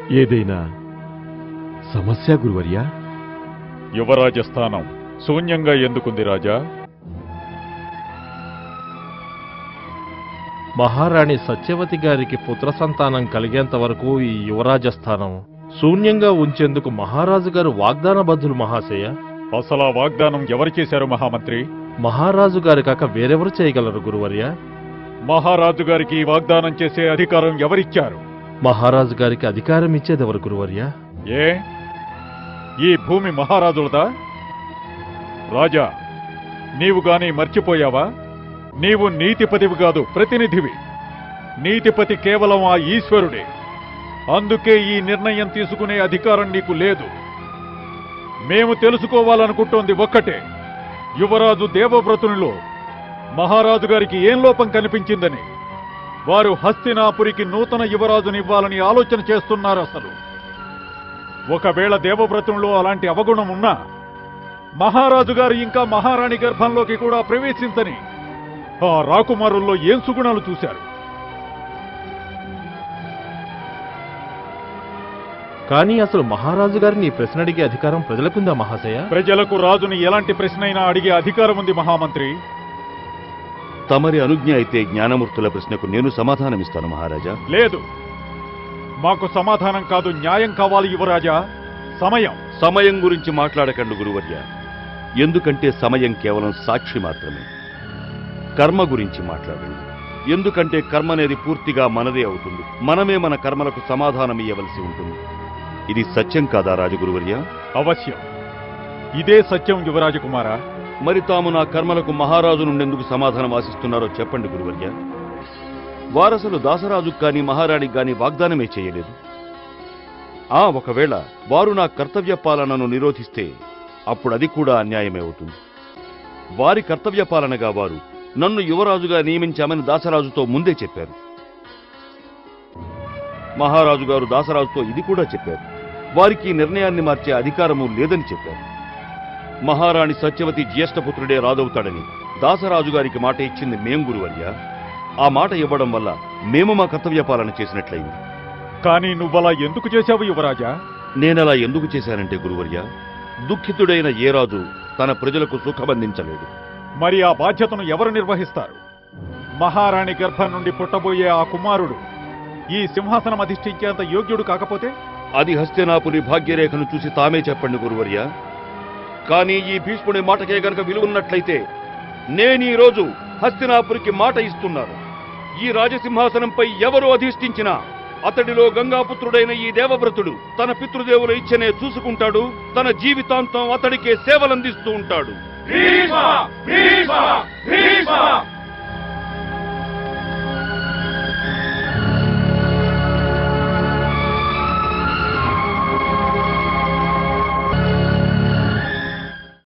ఏదైనా సమస్య గురువర్యా యువరాజ స్థానం శూన్యంగా ఎందుకుంది రాజా మహారాణి సత్యవతి గారికి పుత్ర సంతానం కలిగేంత వరకు ఈ యువరాజ స్థానం శూన్యంగా ఉంచేందుకు మహారాజు గారు వాగ్దానబద్ధులు మహాశయ అసలు ఆ వాగ్దానం ఎవరు చేశారు మహామంత్రి మహారాజు గారి కాక వేరెవరు చేయగలరు గురువర్య మహారాజు గారికి ఈ వాగ్దానం చేసే అధికారం ఎవరిచ్చారు మహారాజు గారికి అధికారం ఇచ్చేదెవరు గురువర్య ఏ ఈ భూమి మహారాజులదా రాజా నీవు గాని మర్చిపోయావా నీవు నీతిపతివి కాదు ప్రతినిధివి నీతిపతి కేవలం ఆ ఈశ్వరుడే అందుకే ఈ నిర్ణయం తీసుకునే అధికారం నీకు లేదు మేము తెలుసుకోవాలనుకుంటోంది ఒక్కటే యువరాజు దేవవ్రతునిలో మహారాజు గారికి ఏం లోపం కనిపించిందని వారు హస్తినాపురికి నూతన యువరాజునివ్వాలని ఆలోచన చేస్తున్నారు అసలు ఒకవేళ దేవవ్రతంలో అలాంటి అవగుణం ఉన్నా మహారాజు గారు ఇంకా మహారాణి గర్భంలోకి కూడా ప్రవేశించని ఆ రాకుమారుల్లో ఏం సుగుణాలు చూశారు కానీ అసలు మహారాజు గారిని ఈ ప్రశ్న అడిగే అధికారం ప్రజలకుందా మహాశయ ప్రజలకు రాజుని ఎలాంటి ప్రశ్నైనా అడిగే అధికారం ఉంది మహామంత్రి తమరి అనుజ్ఞ అయితే జ్ఞానమూర్తుల ప్రశ్నకు నేను సమాధానమిస్తాను మహారాజా లేదు మాకు సమాధానం కాదు న్యాయం కావాలి యువరాజా సమయం సమయం గురించి మాట్లాడకండి గురువర్య ఎందుకంటే సమయం కేవలం సాక్షి మాత్రమే కర్మ గురించి మాట్లాడండి ఎందుకంటే కర్మ అనేది పూర్తిగా మనదే అవుతుంది మనమే మన కర్మలకు సమాధానం ఇవ్వవలసి ఉంటుంది ఇది సత్యం కాదా రాజగురువర్య అవశ్యం ఇదే సత్యం యువరాజకుమారా మరి తాము నా కర్మలకు మహారాజు నుండెందుకు సమాధానం ఆశిస్తున్నారో చెప్పండి గురువర్య వారసులు దాసరాజుకు కానీ మహారాణికి కానీ వాగ్దానమే చేయలేదు ఆ ఒకవేళ వారు నా కర్తవ్య పాలనను నిరోధిస్తే అప్పుడు అది కూడా అన్యాయమే అవుతుంది వారి కర్తవ్య పాలనగా వారు నన్ను యువరాజుగా నియమించామని దాసరాజుతో ముందే చెప్పారు మహారాజు గారు దాసరాజుతో ఇది కూడా చెప్పారు వారికి ఈ నిర్ణయాన్ని మార్చే అధికారము లేదని చెప్పారు మహారాణి సత్యవతి జ్యేష్ఠపుత్రుడే రాదవుతాడని దాసరాజు గారికి మాట ఇచ్చింది మేం గురువర్య ఆ మాట ఇవ్వడం వల్ల మేము మా కర్తవ్య పాలన చేసినట్లయింది కానీ నువ్వలా ఎందుకు చేశావు యువరాజా నేనలా ఎందుకు చేశానంటే గురువర్య దుఃఖితుడైన ఏ రాజు తన ప్రజలకు సుఖబంధించలేడు మరి ఆ బాధ్యతను ఎవరు నిర్వహిస్తారు మహారాణి గర్భం నుండి పుట్టబోయే ఆ కుమారుడు ఈ సింహాసనం అధిష్ఠించేంత యోగ్యుడు కాకపోతే అది హస్తినాపురి భాగ్యరేఖను చూసి తామే చెప్పండి గురువర్య కానీ ఈ భీష్ముడి మాటకే గనక విలువన్నట్లయితే నేను ఈ రోజు హస్తినాపురికి మాట ఇస్తున్నాను ఈ రాజసింహాసనంపై ఎవరు అధిష్ఠించినా అతడిలో గంగాపుత్రుడైన ఈ దేవవ్రతుడు తన పితృదేవుల ఇచ్చనే చూసుకుంటాడు తన జీవితాంతం అతడికే సేవలందిస్తూ ఉంటాడు భీష్మ భీష్మ భీష్మ